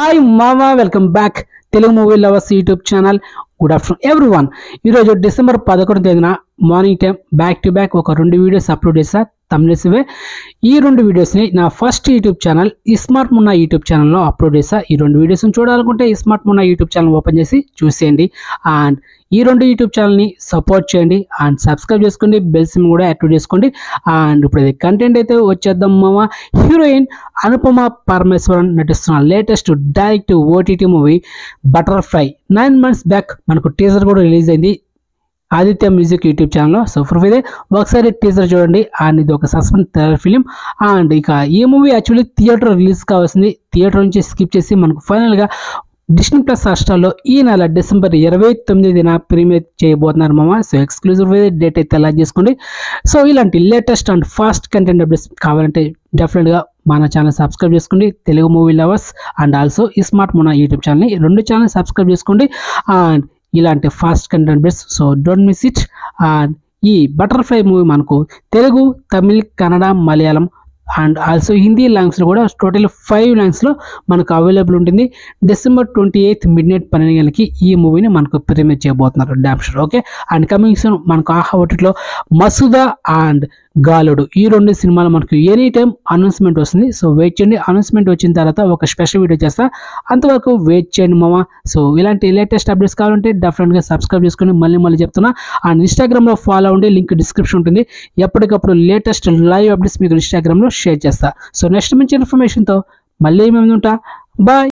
hi మామా welcome back Telugu movie lovers YouTube channel good afternoon everyone ఈరోజు December పదకొండు తేదీన morning time back to back ఒక రెండు వీడియోస్ అప్లోడ్ చేసా తమిళస్ ఇవే ఈ రెండు వీడియోస్ని నా first YouTube channel iSmart Munna YouTube ఛానల్లో అప్లోడ్ చేసా ఈ రెండు వీడియోస్ని చూడాలనుకుంటే iSmart Munna YouTube channel open చేసి చూసేయండి అండ్ ఈ రెండు యూట్యూబ్ ఛానల్ని సపోర్ట్ చేయండి అండ్ సబ్స్క్రైబ్ చేసుకోండి బెల్ సిమ్ కూడా యాక్టివ్ చేసుకోండి అండ్ ఇప్పుడు ఇది కంటెంట్ అయితే వచ్చేద్దాం మామ హీరోయిన్ అనుపమ పరమేశ్వరన్ నటిస్తున్న latest direct OTT movie butterfly nine months back మనకు టీజర్ కూడా రిలీజ్ అయింది ఆదిత్య మ్యూజిక్ యూట్యూబ్ ఛానల్లో సో ఫర్ ఇదే ఒకసారి టీజర్ చూడండి అండ్ ఇది ఒక సస్పెన్స్ థ్రిల్లర్ ఫిలిం అండ్ ఇక ఈ మూవీ యాక్చువల్లీ థియేటర్ రిలీజ్ కావాల్సింది థియేటర్ నుంచి స్కిప్ చేసి మనకు ఫైనల్గా డిస్నీ ప్లస్ హాస్టల్లో ఈ నెల డిసెంబర్ ఇరవై తొమ్మిదిన ప్రీమియర్ చేయబోతున్నారు మామ సో ఎక్స్క్లూజివ్ డేట్ అయితే ఎలా చేసుకోండి సో ఇలాంటి latest and fast content updates కావాలంటే డెఫినెట్గా మన ఛానల్ సబ్స్క్రైబ్ చేసుకోండి Telugu movie lovers and also ఈ స్మార్ట్ మన యూట్యూబ్ ఛానల్ని రెండు ఛానల్ సబ్స్క్రైబ్ చేసుకోండి అండ్ ఇలాంటి fast content updates so don't miss it and ఈ బటర్ఫ్లై మూవీ మనకు తెలుగు తమిళ్ కన్నడ మలయాళం అండ్ ఆల్సో హిందీ లాంగ్వేజ్లో కూడా టోటల్ ఫైవ్ లాంగ్వేజ్లో మనకు అవైలబుల్ ఉంటుంది December twenty eighth midnight పన్నెండు గంటలకి ఈ మూవీని మనకు ప్రీమియర్ చేయబోతున్నారు dam sure okay and coming soon మనకు ఆహా ఒకటిలో మసూదా అండ్ గాలుడు ఈ రెండు సినిమాలు మనకు ఎనీ టైం అనౌన్స్మెంట్ వస్తుంది సో వెయిట్ చేయండి అనౌన్స్మెంట్ వచ్చిన తర్వాత ఒక స్పెషల్ వీడియో చేస్తా అంతవరకు వెయిట్ చేయండి మామ సో ఇలాంటి లేటెస్ట్ అప్డేట్స్ కావాలంటే డెఫినెట్గా సబ్స్క్రైబ్ చేసుకొని మళ్ళీ మళ్ళీ చెప్తున్నా అండ్ ఇన్స్టాగ్రామ్లో ఫాలో అవ్వండి లింక్ డిస్క్రిప్షన్ ఉంటుంది ఎప్పటికప్పుడు లేటెస్ట్ లైవ్ అప్డేట్స్ మీకు ఇన్స్టాగ్రామ్లో షేర్ చేస్తా సో నెక్స్ట్ మంచి ఇన్ఫర్మేషన్తో మళ్ళీ మేము ఉంటా బాయ్